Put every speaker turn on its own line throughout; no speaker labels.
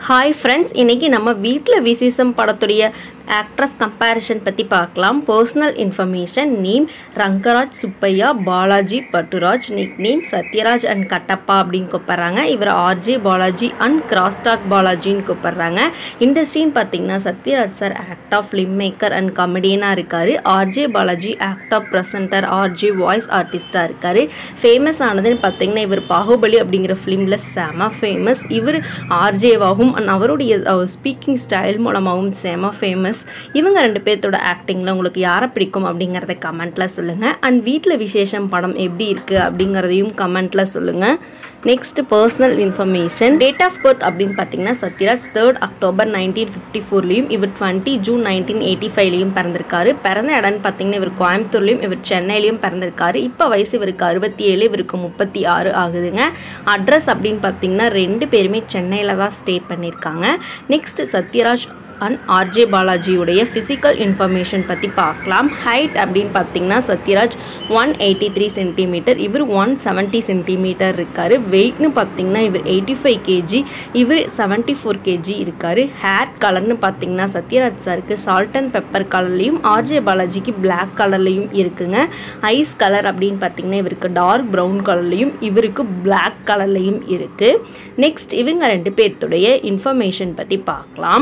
hi friends இன்றைக்கி நம்ம வீட்டில் விசேஷம் படத்துடைய ஆக்ட்ரஸ் கம்பேரிஷன் பற்றி பார்க்கலாம் personal information name Rangaraj Subbaiah Balaji Patturaj nick name Sathyaraj and Kattappa அப்படின்னு கூப்பிட்றாங்க இவர் ஆர்ஜே பாலாஜி அண்ட் கிராஸ்டாக் பாலாஜின்னு கூப்பிட்றாங்க இண்டஸ்ட்ரின்னு பார்த்தீங்கன்னா Sathyaraj sir actor film maker and கமெடியனாக இருக்கார் RJ Balaji actor presenter RJ voice ஆர்டிஸ்டாக இருக்கார் ஃபேமஸ் ஆனதுன்னு பார்த்தீங்கன்னா இவர் பாகுபலி அப்படிங்கிற ஃபிலிமில் செம ஃபேமஸ் இவர் ஆர்ஜேவாகவும் அண்ட் அவருடைய ஸ்பீக்கிங் ஸ்டைல் மூலமாகவும் செம ஃபேமஸ் இவங்க ரெண்டு பேர்த்தோட ஆக்டிங்கில் உங்களுக்கு யாரை பிடிக்கும் அப்படிங்கிறத கமெண்ட்டில் சொல்லுங்கள் அண்ட் வீட்டில் விசேஷம் படம் எப்படி இருக்குது அப்படிங்கிறதையும் கமெண்ட்டில் சொல்லுங்கள் next personal information date of birth அப்படின்னு பார்த்தீங்கன்னா Sathyaraj third October nineteen fifty ஃபோர்லேயும் இவர் டுவெண்ட்டி ஜூன் நைன்டீன் எயிட்டி ஃபைவ்லையும் பிறந்திருக்காரு பிறந்த இடம்னு பார்த்தீங்கன்னா இவர் கோயம்புத்தூர்லையும் இவர் சென்னையிலையும் பிறந்திருக்காரு இப்போ வயசு இவருக்கு அறுபத்தி ஏழு இவருக்கு முப்பத்தி ஆறு ஆகுதுங்க அட்ரஸ் அப்படின்னு பார்த்தீங்கன்னா ரெண்டு பேருமே சென்னையில் தான் ஸ்டே பண்ணியிருக்காங்க நெக்ஸ்ட் சத்யராஜ் அண்ட் ஆர்ஜே பாலாஜியுடைய ஃபிசிக்கல் இன்ஃபர்மேஷன் பற்றி பார்க்கலாம் ஹைட் அப்படின்னு பார்த்தீங்கன்னா Sathyaraj one eighty three centimetre இவர் ஒன் செவன்ட்டி சென்டிமீட்டர் இருக்கார் வெயிட்னு பார்த்தீங்கன்னா இவர் எயிட்டி ஃபைவ் கேஜி இவர் செவன்ட்டி ஃபோர் கேஜி இருக்கார் ஹேர் கலர்னு பார்த்தீங்கன்னா சத்யராஜ் சாருக்கு சால்ட் அண்ட் பெப்பர் கலர்லேயும் ஆர்ஜே பாலாஜிக்கு பிளாக் கலர்லேயும் இருக்குங்க ஐஸ் கலர் அப்படின்னு பார்த்தீங்கன்னா இவருக்கு டார்க் ப்ரௌன் கலர்லேயும் இவருக்கு பிளாக் கலர்லேயும் இருக்குது நெக்ஸ்ட் இவங்க ரெண்டு பேர்த்துடைய இன்ஃபர்மேஷன் பற்றி பார்க்கலாம்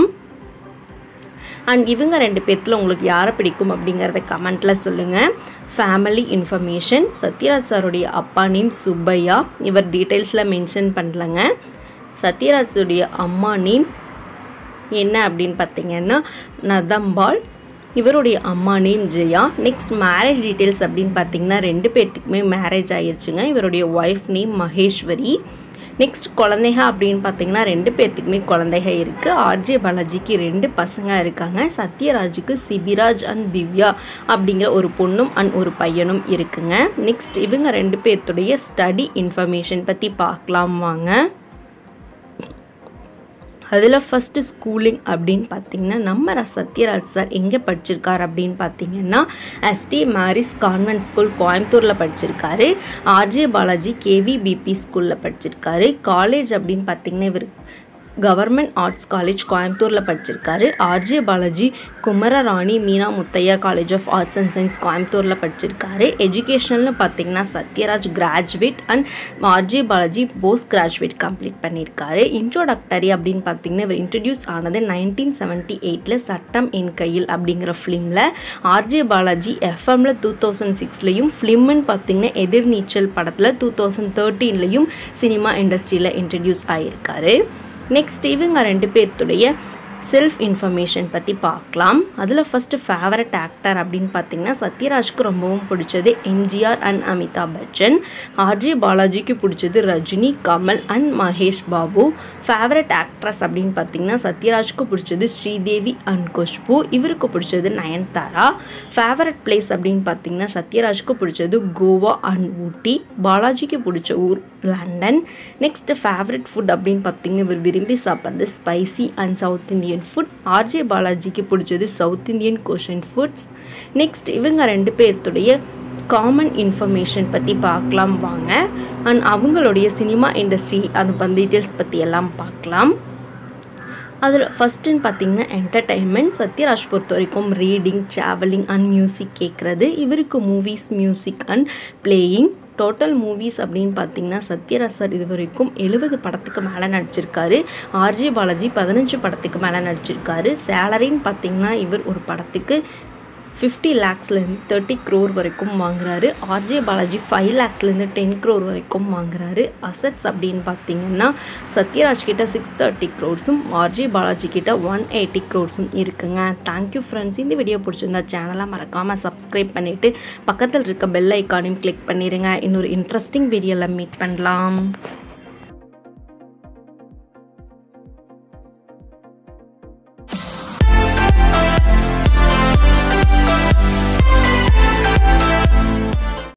அண்ட் இவங்க ரெண்டு பேர்த்தில் உங்களுக்கு யாரை பிடிக்கும் அப்படிங்கிறத கமெண்ட்டில் சொல்லுங்கள் ஃபேமிலி இன்ஃபர்மேஷன் சத்யராஜ் சாருடைய அப்பா நேம் சுப்பையா இவர் டீட்டெயில்ஸில் மென்ஷன் பண்ணலங்க சத்யராஜுடைய அம்மா நேம் என்ன அப்படின்னு பார்த்தீங்கன்னா நதம்பாள் இவருடைய அம்மா name Jaya next marriage details அப்படின்னு பார்த்தீங்கன்னா ரெண்டு பேர்த்துக்குமே மேரேஜ் ஆயிருச்சுங்க இவருடைய ஒய்ஃப் நேம் மகேஸ்வரி நெக்ஸ்ட் குழந்தைங்க அப்படின்னு பார்த்தீங்கன்னா ரெண்டு பேர்த்துக்குமே குழந்தைங்க இருக்குது ஆர்ஜே பாலாஜிக்கு ரெண்டு பசங்க இருக்காங்க சத்யராஜுக்கு சிபிராஜ் அண்ட் திவ்யா அப்படிங்கிற ஒரு பொண்ணும் அண்ட் ஒரு பையனும் இருக்குங்க நெக்ஸ்ட் இவங்க ரெண்டு பேர்த்துடைய ஸ்டடி இன்ஃபர்மேஷன் பற்றி பார்க்கலாம் வாங்க அதில் ஃபஸ்ட்டு ஸ்கூலிங் அப்படின்னு பார்த்தீங்கன்னா நம்ம சத்யராஜ் சார் எங்கே படிச்சிருக்கார் அப்படின்னு பார்த்தீங்கன்னா எஸ்டி மேரிஸ் கான்வென்ட் ஸ்கூல் கோயம்புத்தூரில் படிச்சிருக்காரு ஆர்ஜே பாலாஜி கேவிபிபி ஸ்கூலில் படிச்சிருக்காரு காலேஜ் அப்படின்னு பார்த்தீங்கன்னா இவர் கவர்மெண்ட் ஆர்ட்ஸ் காலேஜ் கோயம்புத்தூரில் படிச்சிருக்காரு RJ Balaji Kumararani Meena Muthiah college of arts and science கோயம்புத்தூரில் படிச்சிருக்காரு எஜுகேஷனல்னு பார்த்தீங்கன்னா Sathyaraj graduate and RJ Balaji post graduate complete பண்ணியிருக்காரு இன்ட்ரோடக்டரி அப்படின்னு பார்த்தீங்கன்னா இவர் இன்ட்ரடியூஸ் ஆனது நைன்டீன் செவன்ட்டி எயிட்டில் சட்டம் என் கையில் அப்படிங்கிற ஃபிலிமில் ஆர்ஜே பாலாஜி எஃப்எம்ல டூ தௌசண்ட் சிக்ஸ்லையும் ஃபிலிம்னு பார்த்தீங்கன்னா எதிர்நீச்சல் படத்தில் டூ தௌசண்ட் தேர்ட்டீன்லையும் சினிமா இண்டஸ்ட்ரியில் இன்ட்ரடியூஸ் ஆகியிருக்காரு நெக்ஸ்ட் இவங்க ரெண்டு பேர்த்துடைய செல்ஃப் இன்ஃபர்மேஷன் பற்றி பார்க்கலாம் அதில் ஃபஸ்ட்டு ஃபேவரட் ஆக்டர் அப்படின்னு பார்த்தீங்கன்னா சத்யராஜ்க்கு ரொம்பவும் பிடிச்சது MGR and Amitabh Bachchan RJ பாலாஜிக்கு பிடிச்சது Rajini Kamal and Mahesh Babu favourite actress அப்படின்னு பார்த்தீங்கன்னா சத்யராஜ்க்கு பிடிச்சது ஸ்ரீதேவி அண்ட் குஷ்பு இவருக்கு பிடிச்சது நயன்தாரா ஃபேவரட் பிளேஸ் அப்படின்னு பார்த்தீங்கன்னா சத்யராஜ்க்கு பிடிச்சது கோவா அண்ட் ஊட்டி பாலாஜிக்கு பிடிச்ச ஊர் லண்டன் நெக்ஸ்ட் ஃபேவரட் ஃபுட் அப்படின்னு பார்த்தீங்கன்னா இவர் விரும்பி சாப்பிட்றது spicy and south Indian food RJ பாலாஜிக்கு பிடிச்சது சவுத் இந்தியன் கோஷன் ஃபுட்ஸ் நெக்ஸ்ட் இவங்க ரெண்டு பேர்த்துடைய காமன் இன்ஃபர்மேஷன் பற்றி பார்க்கலாம் வாங்க அண்ட் அவங்களுடைய சினிமா இண்டஸ்ட்ரி அந்த டீட்டெயில்ஸ் பற்றி எல்லாம் பார்க்கலாம் அதில் ஃபஸ்ட்டுன்னு பார்த்தீங்கன்னா என்டர்டைன்மெண்ட் சத்யராஜ் பொறுத்த வரைக்கும் ரீடிங் ட்ராவலிங் அண்ட் மியூசிக் கேட்குறது இவருக்கு movies music and playing total movies அப்படின்னு பார்த்தீங்கன்னா சத்யராஜ் சார் இது வரைக்கும் எழுபது படத்துக்கு மேலே நடிச்சிருக்காரு ஆர்ஜி பாலாஜி பதினஞ்சு படத்துக்கு மேலே நடிச்சிருக்காரு சேலரின்னு பார்த்தீங்கன்னா இவர் ஒரு படத்துக்கு ஃபிஃப்டி லேக்ஸ்லேருந்து தேர்ட்டி க்ரோர் வரைக்கும் வாங்குறாரு ஆர்ஜே பாலாஜி ஃபைவ் லேக்ஸ்லேருந்து டென் க்ரோர் வரைக்கும் வாங்குறாரு அசட்ஸ் அப்படின்னு பார்த்தீங்கன்னா சத்யராஜ் கிட்ட சிக்ஸ் தேர்ட்டி க்ரோர்ஸும் ஆர்ஜே பாலாஜி கிட்ட ஒன் எயிட்டி க்ரோர்ஸும் இருக்குங்க தேங்க்யூ ஃப்ரெண்ட்ஸ் இந்த வீடியோ பிடிச்சிருந்தா சேனலை மறக்காமல் சப்ஸ்கிரைப் பண்ணிவிட்டு பக்கத்தில் இருக்க பெல் ஐக்கானையும் கிளிக் பண்ணிடுங்க இன்னொரு இன்ட்ரெஸ்டிங் வீடியோவில் மீட் பண்ணலாம்